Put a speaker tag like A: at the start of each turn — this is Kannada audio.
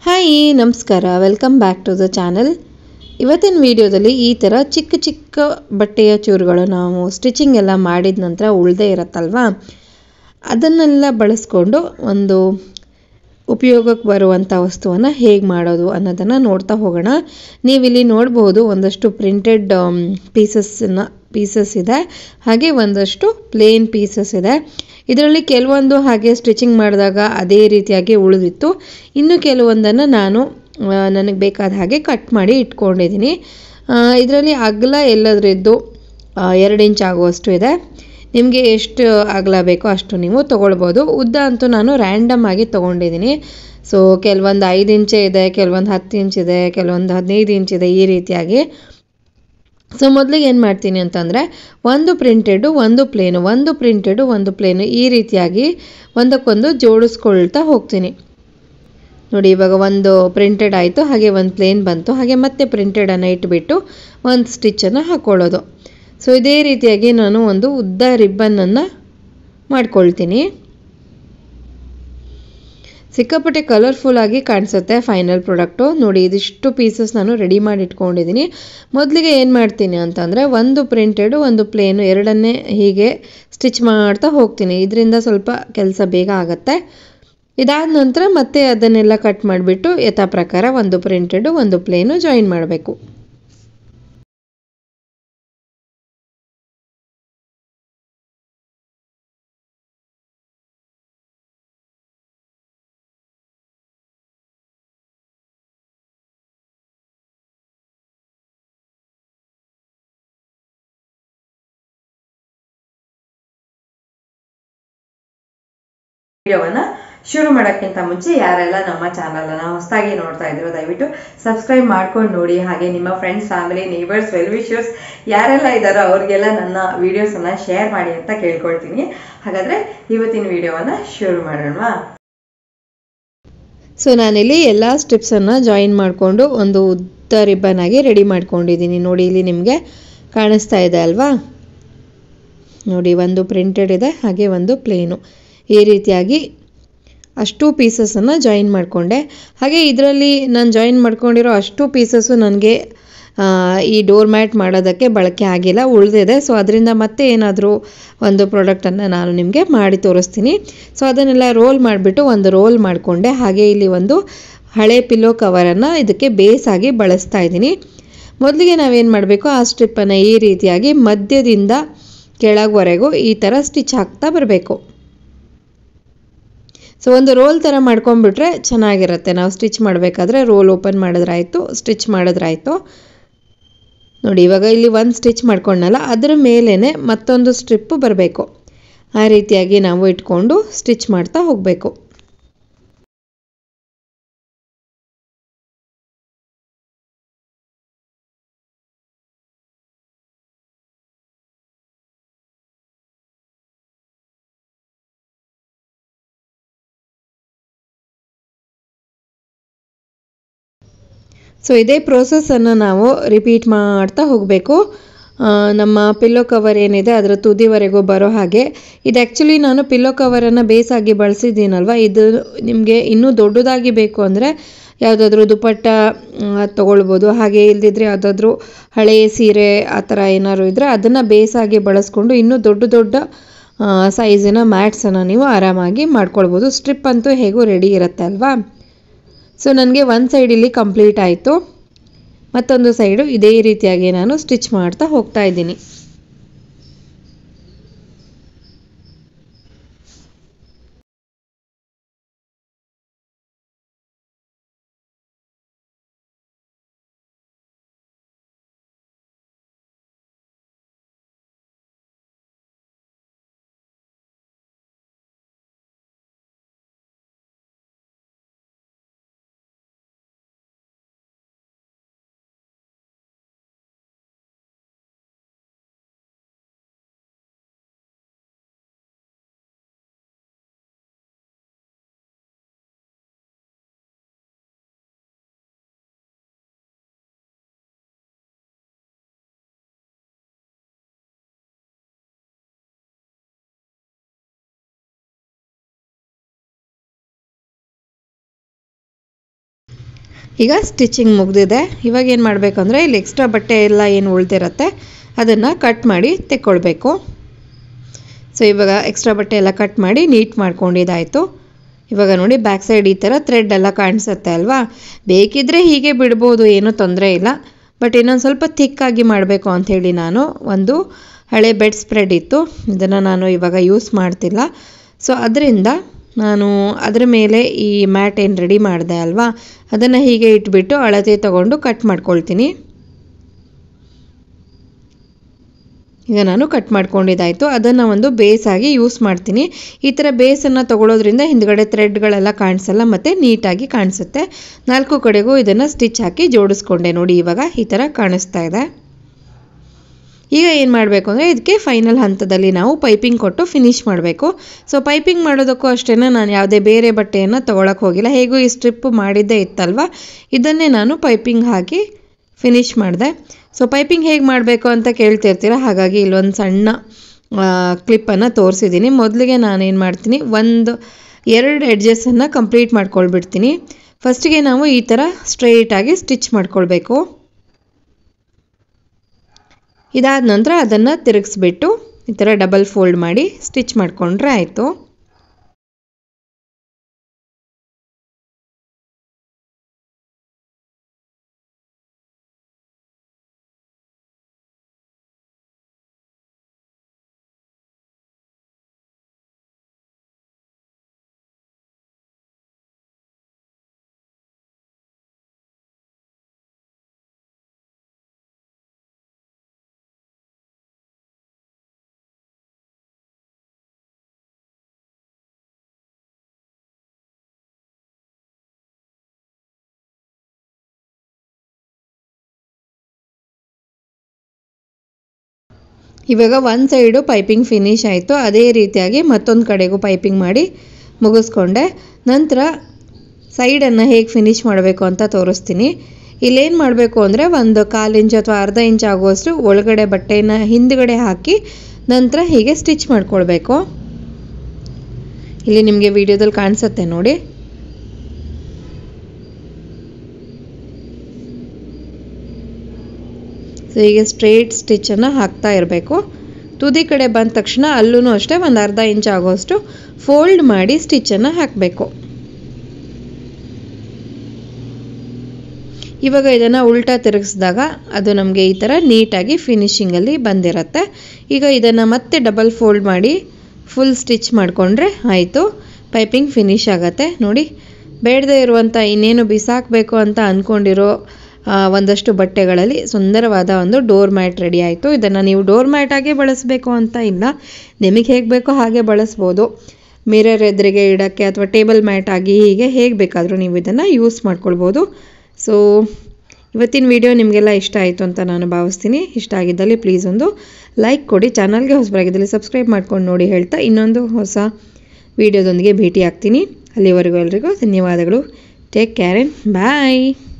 A: ಹಾಯ್ ನಮಸ್ಕಾರ welcome back to the channel ಇವತ್ತಿನ ವಿಡಿಯೋದಲ್ಲಿ ಈ ಥರ ಚಿಕ್ಕ ಚಿಕ್ಕ ಬಟ್ಟೆಯ ಚೂರುಗಳು ನಾವು ಸ್ಟಿಚಿಂಗ್ ಎಲ್ಲ ಮಾಡಿದ ನಂತರ ಉಳ್ದೇ ಇರತ್ತಲ್ವಾ ಅದನ್ನೆಲ್ಲ ಬಳಸ್ಕೊಂಡು ಒಂದು ಉಪಯೋಗಕ್ಕೆ ಬರುವಂಥ ವಸ್ತುವನ್ನು ಹೇಗೆ ಮಾಡೋದು ಅನ್ನೋದನ್ನು ನೋಡ್ತಾ ಹೋಗೋಣ ನೀವಿಲ್ಲಿ ನೋಡ್ಬೋದು ಒಂದಷ್ಟು ಪ್ರಿಂಟೆಡ್ ಪೀಸಸ್ನ ಪೀಸಸ್ ಇದೆ ಹಾಗೆ ಒಂದಷ್ಟು ಪ್ಲೇನ್ ಪೀಸಸ್ ಇದೆ ಇದರಲ್ಲಿ ಕೆಲವೊಂದು ಹಾಗೆ ಸ್ಟಿಚಿಂಗ್ ಮಾಡಿದಾಗ ಅದೇ ರೀತಿಯಾಗಿ ಉಳಿದಿತ್ತು ಇನ್ನು ಕೆಲವೊಂದನ್ನು ನಾನು ನನಗೆ ಬೇಕಾದ ಹಾಗೆ ಕಟ್ ಮಾಡಿ ಇಟ್ಕೊಂಡಿದ್ದೀನಿ ಇದರಲ್ಲಿ ಅಗಲ ಎಲ್ಲದರದ್ದು ಎರಡು ಇಂಚ್ ಆಗುವಷ್ಟು ಇದೆ ನಿಮಗೆ ಎಷ್ಟು ಅಗಲ ಬೇಕೋ ಅಷ್ಟು ನೀವು ತೊಗೊಳ್ಬೋದು ಉದ್ದ ಅಂತೂ ನಾನು ರ್ಯಾಂಡಮ್ ಆಗಿ ತೊಗೊಂಡಿದ್ದೀನಿ ಸೊ ಕೆಲವೊಂದು ಐದು ಇಂಚೆ ಇದೆ ಕೆಲವೊಂದು ಹತ್ತು ಇಂಚ್ ಇದೆ ಕೆಲವೊಂದು ಹದಿನೈದು ಇಂಚ್ ಇದೆ ಈ ರೀತಿಯಾಗಿ ಸೊ ಮೊದಲಿಗೆ ಏನು ಮಾಡ್ತೀನಿ ಅಂತಂದರೆ ಒಂದು ಪ್ರಿಂಟೆಡು ಒಂದು ಪ್ಲೇನು ಒಂದು ಪ್ರಿಂಟೆಡು ಒಂದು ಪ್ಲೇನು ಈ ರೀತಿಯಾಗಿ ಒಂದಕ್ಕೊಂದು ಜೋಡಿಸ್ಕೊಳ್ತಾ ಹೋಗ್ತೀನಿ ನೋಡಿ ಇವಾಗ ಒಂದು ಪ್ರಿಂಟೆಡ್ ಆಯಿತು ಹಾಗೆ ಒಂದು ಪ್ಲೇನ್ ಬಂತು ಹಾಗೆ ಮತ್ತೆ ಪ್ರಿಂಟೆಡನ್ನು ಇಟ್ಬಿಟ್ಟು ಒಂದು ಸ್ಟಿಚ್ಚನ್ನು ಹಾಕ್ಕೊಳ್ಳೋದು ಸೊ ಇದೇ ರೀತಿಯಾಗಿ ನಾನು ಒಂದು ಉದ್ದ ರಿಬ್ಬನನ್ನು ಮಾಡ್ಕೊಳ್ತೀನಿ ಸಿಕ್ಕಾಪಟ್ಟೆ ಕಲರ್ಫುಲ್ ಆಗಿ ಕಾಣಿಸುತ್ತೆ ಫೈನಲ್ ಪ್ರಾಡಕ್ಟು ನೋಡಿ ಇದಿಷ್ಟು ಪೀಸಸ್ ನಾನು ರೆಡಿ ಮಾಡಿ ಇಟ್ಕೊಂಡಿದ್ದೀನಿ ಮೊದಲಿಗೆ ಏನು ಮಾಡ್ತೀನಿ ಅಂತಂದರೆ ಒಂದು ಪ್ರಿಂಟೆಡು ಒಂದು ಪ್ಲೇನು ಎರಡನ್ನೇ ಹೀಗೆ ಸ್ಟಿಚ್ ಮಾಡ್ತಾ ಹೋಗ್ತೀನಿ ಇದರಿಂದ ಸ್ವಲ್ಪ ಕೆಲಸ ಬೇಗ ಆಗುತ್ತೆ ಇದಾದ ನಂತರ ಮತ್ತೆ ಅದನ್ನೆಲ್ಲ ಕಟ್ ಮಾಡಿಬಿಟ್ಟು ಯಥಾ ಪ್ರಕಾರ ಒಂದು ಪ್ರಿಂಟೆಡು ಒಂದು ಪ್ಲೇನು ಜಾಯಿನ್ ಮಾಡಬೇಕು
B: ವಿಡಿಯೋವನ್ನ ಶುರು ಮಾಡೋಕ್ಕಿಂತ ಮುಂಚೆ ಯಾರೆಲ್ಲ ನಮ್ಮ ಚಾನಲನ್ನು ಹೊಸದಾಗಿ ನೋಡ್ತಾ ಇದ್ರು ದಯವಿಟ್ಟು ಸಬ್ಸ್ಕ್ರೈಬ್ ಮಾಡ್ಕೊಂಡು ನೋಡಿ ಹಾಗೆ ನಿಮ್ಮ friends family neighbours well wishers ಯಾರೆಲ್ಲ ಇದ್ದಾರೋ ಅವ್ರಿಗೆಲ್ಲ ನನ್ನ ವಿಡಿಯೋಸನ್ನು ಶೇರ್ ಮಾಡಿ ಅಂತ ಕೇಳ್ಕೊಳ್ತೀನಿ ಹಾಗಾದ್ರೆ ಇವತ್ತಿನ ವಿಡಿಯೋವನ್ನ ಶುರು ಮಾಡೋಣವಾ
A: ಸೊ ನಾನಿಲ್ಲಿ ಎಲ್ಲ ಸ್ಟಿಪ್ಸನ್ನು ಜಾಯಿನ್ ಮಾಡಿಕೊಂಡು ಒಂದು ಉದ್ದ ರಿಬ್ಬನ್ ಆಗಿ ರೆಡಿ ಮಾಡ್ಕೊಂಡಿದ್ದೀನಿ ನೋಡಿ ಇಲ್ಲಿ ನಿಮಗೆ ಕಾಣಿಸ್ತಾ ಇದೆ ಅಲ್ವಾ ನೋಡಿ ಒಂದು ಪ್ರಿಂಟೆಡ್ ಇದೆ ಹಾಗೆ ಒಂದು ಪ್ಲೇನು ಈ ರೀತಿಯಾಗಿ ಅಷ್ಟು ಪೀಸಸನ್ನು ಜಾಯಿನ್ ಮಾಡಿಕೊಂಡೆ ಹಾಗೆ ಇದರಲ್ಲಿ ನಾನು ಜಾಯಿನ್ ಮಾಡ್ಕೊಂಡಿರೋ ಅಷ್ಟು ಪೀಸಸ್ಸು ನನಗೆ ಈ ಡೋರ್ ಮ್ಯಾಟ್ ಮಾಡೋದಕ್ಕೆ ಬಳಕೆ ಆಗಿಲ್ಲ ಉಳಿದಿದೆ ಸೊ ಅದರಿಂದ ಮತ್ತೆ ಏನಾದರೂ ಒಂದು ಪ್ರಾಡಕ್ಟನ್ನು ನಾನು ನಿಮಗೆ ಮಾಡಿ ತೋರಿಸ್ತೀನಿ ಸೊ ಅದನ್ನೆಲ್ಲ ರೋಲ್ ಮಾಡಿಬಿಟ್ಟು ಒಂದು ರೋಲ್ ಮಾಡಿಕೊಂಡೆ ಹಾಗೆ ಇಲ್ಲಿ ಒಂದು ಹಳೆ ಪಿಲ್ಲೋ ಕವರನ್ನು ಇದಕ್ಕೆ ಬೇಸಾಗಿ ಬಳಸ್ತಾ ಇದ್ದೀನಿ ಮೊದಲಿಗೆ ನಾವೇನು ಮಾಡಬೇಕು ಆ ಸ್ಟ್ರಿಪ್ಪನ್ನು ಈ ರೀತಿಯಾಗಿ ಮಧ್ಯದಿಂದ ಕೆಳಗವರೆಗೂ ಈ ಥರ ಸ್ಟಿಚ್ ಹಾಕ್ತಾ ಬರಬೇಕು ಸೊ ಒಂದು ರೋಲ್ ಥರ ಮಾಡ್ಕೊಂಡ್ಬಿಟ್ರೆ ಚೆನ್ನಾಗಿರುತ್ತೆ ನಾವು ಸ್ಟಿಚ್ ಮಾಡಬೇಕಾದ್ರೆ ರೋಲ್ ಓಪನ್ ಮಾಡಿದ್ರಾಯ್ತು ಸ್ಟಿಚ್ ಮಾಡಿದ್ರಾಯ್ತು ನೋಡಿ ಇವಾಗ ಇಲ್ಲಿ ಒಂದು ಸ್ಟಿಚ್ ಮಾಡ್ಕೊಂಡಲ್ಲ ಅದರ ಮೇಲೇ ಮತ್ತೊಂದು ಸ್ಟ್ರಿಪ್ಪು ಬರಬೇಕು ಆ ರೀತಿಯಾಗಿ ನಾವು ಇಟ್ಕೊಂಡು ಸ್ಟಿಚ್ ಮಾಡ್ತಾ ಹೋಗಬೇಕು ಸೊ ಇದೇ ಪ್ರೋಸೆಸ್ಸನ್ನು ನಾವು ರಿಪೀಟ್ ಮಾಡ್ತಾ ಹೋಗಬೇಕು ನಮ್ಮ ಪಿಲ್ಲೋ ಕವರ್ ಏನಿದೆ ಅದರ ತುದಿವರೆಗೂ ಬರೋ ಹಾಗೆ ಇದು ಆ್ಯಕ್ಚುಲಿ ನಾನು ಪಿಲ್ಲೋ ಕವರನ್ನು ಬೇಸಾಗಿ ಬಳಸಿದ್ದೀನಲ್ವ ಇದು ನಿಮಗೆ ಇನ್ನೂ ದೊಡ್ಡದಾಗಿ ಬೇಕು ಅಂದರೆ ಯಾವುದಾದ್ರೂ ದುಪಟ್ಟ ತೊಗೊಳ್ಬೋದು ಹಾಗೆ ಇಲ್ದಿದ್ರೆ ಯಾವುದಾದ್ರೂ ಹಳೆಯ ಸೀರೆ ಆ ಥರ ಏನಾದ್ರು ಇದ್ದರೆ ಅದನ್ನು ಬೇಸಾಗಿ ಬಳಸ್ಕೊಂಡು ಇನ್ನೂ ದೊಡ್ಡ ದೊಡ್ಡ ಸೈಜಿನ ಮ್ಯಾಟ್ಸನ್ನು ನೀವು ಆರಾಮಾಗಿ ಮಾಡ್ಕೊಳ್ಬೋದು ಸ್ಟ್ರಿಪ್ ಅಂತೂ ಹೇಗೂ ರೆಡಿ ಇರುತ್ತೆ ಅಲ್ವಾ ಸೊ ನನಗೆ ಒಂದು ಸೈಡ್ ಇಲ್ಲಿ ಕಂಪ್ಲೀಟ್ ಆಯಿತು ಮತ್ತೊಂದು ಸೈಡು ಇದೇ ರೀತಿಯಾಗಿ ನಾನು ಸ್ಟಿಚ್ ಮಾಡ್ತಾ ಹೋಗ್ತಾ ಇದ್ದೀನಿ ಈಗ ಸ್ಟಿಚಿಂಗ್ ಮುಗ್ದಿದೆ ಇವಾಗ ಏನು ಮಾಡಬೇಕಂದ್ರೆ ಇಲ್ಲಿ ಎಕ್ಸ್ಟ್ರಾ ಬಟ್ಟೆ ಎಲ್ಲ ಏನು ಉಳ್ದಿರತ್ತೆ ಅದನ್ನು ಕಟ್ ಮಾಡಿ ತೆಕ್ಕೊಳ್ಬೇಕು ಸೊ ಇವಾಗ ಎಕ್ಸ್ಟ್ರಾ ಬಟ್ಟೆ ಎಲ್ಲ ಕಟ್ ಮಾಡಿ ನೀಟ್ ಮಾಡ್ಕೊಂಡಿದ್ದಾಯಿತು ಇವಾಗ ನೋಡಿ ಬ್ಯಾಕ್ ಸೈಡ್ ಈ ಥರ ಥ್ರೆಡ್ ಎಲ್ಲ ಕಾಣಿಸುತ್ತೆ ಅಲ್ವಾ ಬೇಕಿದ್ರೆ ಹೀಗೆ ಬಿಡ್ಬೋದು ಏನೂ ತೊಂದರೆ ಇಲ್ಲ ಬಟ್ ಇನ್ನೊಂದು ಸ್ವಲ್ಪ ಥಿಕ್ಕಾಗಿ ಮಾಡಬೇಕು ಅಂಥೇಳಿ ನಾನು ಒಂದು ಹಳೆ ಬೆಡ್ ಸ್ಪ್ರೆಡ್ ಇತ್ತು ಇದನ್ನು ನಾನು ಇವಾಗ ಯೂಸ್ ಮಾಡ್ತಿಲ್ಲ ಸೊ ಅದರಿಂದ ನಾನು ಅದರ ಮೇಲೆ ಈ ಮ್ಯಾಟ್ ಏನು ರೆಡಿ ಮಾಡಿದೆ ಅಲ್ವಾ ಅದನ್ನು ಹೀಗೆ ಇಟ್ಬಿಟ್ಟು ಅಳತೆ ತಗೊಂಡು ಕಟ್ ಮಾಡ್ಕೊಳ್ತೀನಿ ಈಗ ನಾನು ಕಟ್ ಮಾಡ್ಕೊಂಡಿದ್ದಾಯಿತು ಅದನ್ನು ಒಂದು ಬೇಸಾಗಿ ಯೂಸ್ ಮಾಡ್ತೀನಿ ಈ ಥರ ಬೇಸನ್ನು ತಗೊಳ್ಳೋದ್ರಿಂದ ಹಿಂದ್ಗಡೆ ಥ್ರೆಡ್ಗಳೆಲ್ಲ ಕಾಣಿಸಲ್ಲ ಮತ್ತು ನೀಟಾಗಿ ಕಾಣಿಸುತ್ತೆ ನಾಲ್ಕು ಕಡೆಗೂ ಇದನ್ನು ಸ್ಟಿಚ್ ಹಾಕಿ ಜೋಡಿಸ್ಕೊಂಡೆ ನೋಡಿ ಇವಾಗ ಈ ಥರ ಕಾಣಿಸ್ತಾ ಇದೆ ಈಗ ಏನು ಮಾಡಬೇಕು ಅಂದರೆ ಇದಕ್ಕೆ ಫೈನಲ್ ಹಂತದಲ್ಲಿ ನಾವು ಪೈಪಿಂಗ್ ಕೊಟ್ಟು ಫಿನಿಶ್ ಮಾಡಬೇಕು ಸೊ ಪೈಪಿಂಗ್ ಮಾಡೋದಕ್ಕೂ ಅಷ್ಟೇ ನಾನು ಯಾವುದೇ ಬೇರೆ ಬಟ್ಟೆಯನ್ನು ತೊಗೊಳಕ್ಕೆ ಹೋಗಿಲ್ಲ ಹೇಗೂ ಈ ಸ್ಟ್ರಿಪ್ ಮಾಡಿದ್ದೇ ಇತ್ತಲ್ವ ಇದನ್ನೇ ನಾನು ಪೈಪಿಂಗ್ ಹಾಕಿ ಫಿನಿಶ್ ಮಾಡಿದೆ ಸೊ ಪೈಪಿಂಗ್ ಹೇಗೆ ಮಾಡಬೇಕು ಅಂತ ಕೇಳ್ತಿರ್ತೀರ ಹಾಗಾಗಿ ಇಲ್ಲೊಂದು ಸಣ್ಣ ಕ್ಲಿಪ್ಪನ್ನು ತೋರಿಸಿದ್ದೀನಿ ಮೊದಲಿಗೆ ನಾನೇನು ಮಾಡ್ತೀನಿ ಒಂದು ಎರಡು ಎಡ್ಜಸ್ಸನ್ನು ಕಂಪ್ಲೀಟ್ ಮಾಡ್ಕೊಳ್ಬಿಡ್ತೀನಿ ಫಸ್ಟಿಗೆ ನಾವು ಈ ಥರ ಸ್ಟ್ರೈಟಾಗಿ ಸ್ಟಿಚ್ ಮಾಡ್ಕೊಳ್ಬೇಕು ಇದಾದ ನಂತರ ಅದನ್ನು ತಿರುಗಿಸ್ಬಿಟ್ಟು ಈ ಥರ ಡಬಲ್ ಫೋಲ್ಡ್ ಮಾಡಿ ಸ್ಟಿಚ್ ಮಾಡಿಕೊಂಡ್ರೆ ಆಯಿತು ಇವಾಗ ಒಂದು ಸೈಡು ಪೈಪಿಂಗ್ ಫಿನಿಶ್ ಆಯಿತು ಅದೇ ರೀತಿಯಾಗಿ ಮತ್ತೊಂದು ಕಡೆಗೂ ಪೈಪಿಂಗ್ ಮಾಡಿ ಮುಗಿಸ್ಕೊಂಡೆ ನಂತರ ಸೈಡನ್ನು ಹೇಗೆ ಫಿನಿಶ್ ಮಾಡಬೇಕು ಅಂತ ತೋರಿಸ್ತೀನಿ ಇಲ್ಲೇನು ಮಾಡಬೇಕು ಅಂದರೆ ಒಂದು ಕಾಲು ಇಂಚ್ ಅಥವಾ ಅರ್ಧ ಇಂಚ್ ಆಗುವಷ್ಟು ಒಳಗಡೆ ಬಟ್ಟೆನ ಹಿಂದ್ಗಡೆ ಹಾಕಿ ನಂತರ ಹೀಗೆ ಸ್ಟಿಚ್ ಮಾಡ್ಕೊಳ್ಬೇಕು ಇಲ್ಲಿ ನಿಮಗೆ ವಿಡಿಯೋದಲ್ಲಿ ಕಾಣಿಸುತ್ತೆ ನೋಡಿ ಸೊ ಹೀಗೆ ಸ್ಟ್ರೇಟ್ ಸ್ಟಿಚ್ಚನ್ನು ಹಾಕ್ತಾ ಇರಬೇಕು ತುದಿ ಕಡೆ ಬಂದ ತಕ್ಷಣ ಅಲ್ಲೂ ಅಷ್ಟೇ ಒಂದು ಅರ್ಧ ಇಂಚ್ ಆಗೋಷ್ಟು ಫೋಲ್ಡ್ ಮಾಡಿ ಸ್ಟಿಚ್ಚನ್ನು ಹಾಕಬೇಕು ಇವಾಗ ಇದನ್ನು ಉಲ್ಟಾ ತಿರುಗಿಸಿದಾಗ ಅದು ನಮಗೆ ಈ ಥರ ನೀಟಾಗಿ ಫಿನಿಶಿಂಗಲ್ಲಿ ಬಂದಿರುತ್ತೆ ಈಗ ಇದನ್ನು ಮತ್ತೆ ಡಬಲ್ ಫೋಲ್ಡ್ ಮಾಡಿ ಫುಲ್ ಸ್ಟಿಚ್ ಮಾಡಿಕೊಂಡ್ರೆ ಆಯಿತು ಪೈಪಿಂಗ್ ಫಿನಿಶ್ ಆಗುತ್ತೆ ನೋಡಿ ಬೇಡದೇ ಇರುವಂಥ ಇನ್ನೇನು ಬಿಸಾಕಬೇಕು ಅಂತ ಅಂದ್ಕೊಂಡಿರೋ ಒಂದಷ್ಟು ಬಟ್ಟೆಗಳಲ್ಲಿ ಸುಂದರವಾದ ಒಂದು ಡೋರ್ ಮ್ಯಾಟ್ ರೆಡಿ ಆಯಿತು ಇದನ್ನು ನೀವು ಡೋರ್ ಮ್ಯಾಟಾಗೆ ಬಳಸಬೇಕು ಅಂತ ಇಲ್ಲ ನಿಮಗೆ ಹೇಗೆ ಬೇಕೋ ಹಾಗೆ ಬಳಸ್ಬೋದು ಮಿರರ್ ಎದುರಿಗೆ ಇಡೋಕ್ಕೆ ಅಥವಾ ಟೇಬಲ್ ಮ್ಯಾಟ್ ಆಗಿ ಹೀಗೆ ಹೇಗೆ ಬೇಕಾದರೂ ನೀವು ಇದನ್ನು ಯೂಸ್ ಮಾಡ್ಕೊಳ್ಬೋದು ಸೊ ಇವತ್ತಿನ ವಿಡಿಯೋ ನಿಮಗೆಲ್ಲ ಇಷ್ಟ ಆಯಿತು ಅಂತ ನಾನು ಭಾವಿಸ್ತೀನಿ ಇಷ್ಟ ಆಗಿದ್ದಲ್ಲಿ ಪ್ಲೀಸ್ ಒಂದು ಲೈಕ್ ಕೊಡಿ ಚಾನಲ್ಗೆ ಹೊಸಬರಾಗಿದ್ದಲ್ಲಿ ಸಬ್ಸ್ಕ್ರೈಬ್ ಮಾಡ್ಕೊಂಡು ನೋಡಿ ಹೇಳ್ತಾ ಇನ್ನೊಂದು ಹೊಸ ವಿಡಿಯೋದೊಂದಿಗೆ ಭೇಟಿ ಆಗ್ತೀನಿ ಅಲ್ಲಿವರೆಗೂ ಎಲ್ರಿಗೂ ಧನ್ಯವಾದಗಳು ಟೇಕ್ ಕೇರ್ ಆ್ಯಂಡ್ ಬಾಯ್